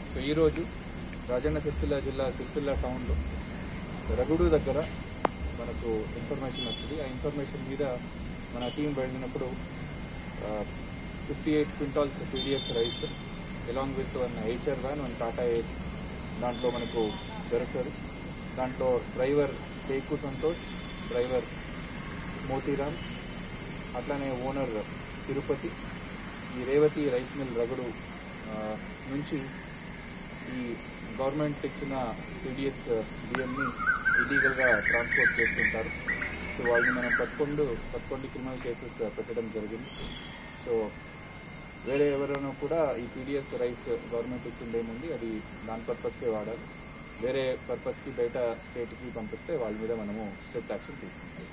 so ఈరోజు రాజన్న సిరిసిల్ల జిల్లా సిరిసిల్ల టౌన్లో రగుడు దగ్గర మనకు ఇన్ఫర్మేషన్ వస్తుంది ఆ ఇన్ఫర్మేషన్ మీద మన టీం వెళ్ళినప్పుడు fifty eight quintals PDS rice along with one HR van one Tata Ace దాంట్లో మనకు దొరుకుతుంది దాంట్లో డ్రైవర్ టేకు సంతోష్ డ్రైవర్ మోతీరామ్ అట్లానే ఓనర్ తిరుపతి ఈ రేవతి రైస్ మిల్ రగుడు ఆ, నుంచి ఈ గవర్నమెంట్ ఇచ్చిన పీడిఎస్ బియ్యంని ఇలీగల్గా ట్రాన్స్పోర్ట్ చేస్తుంటారు సో వాళ్ళని మనం పదకొండు పదకొండు క్రిమినల్ కేసెస్ పెట్టడం జరిగింది సో వేరే ఎవరైనా కూడా ఈ పీడిఎస్ రైస్ గవర్నమెంట్ ఇచ్చింది ఏముంది అది దాని పర్పస్కే వాడాలి వేరే పర్పస్కి బయట స్టేట్కి పంపిస్తే వాళ్ళ మీద మనము స్ట్రిక్ట్ యాక్షన్ తీసుకుంటాం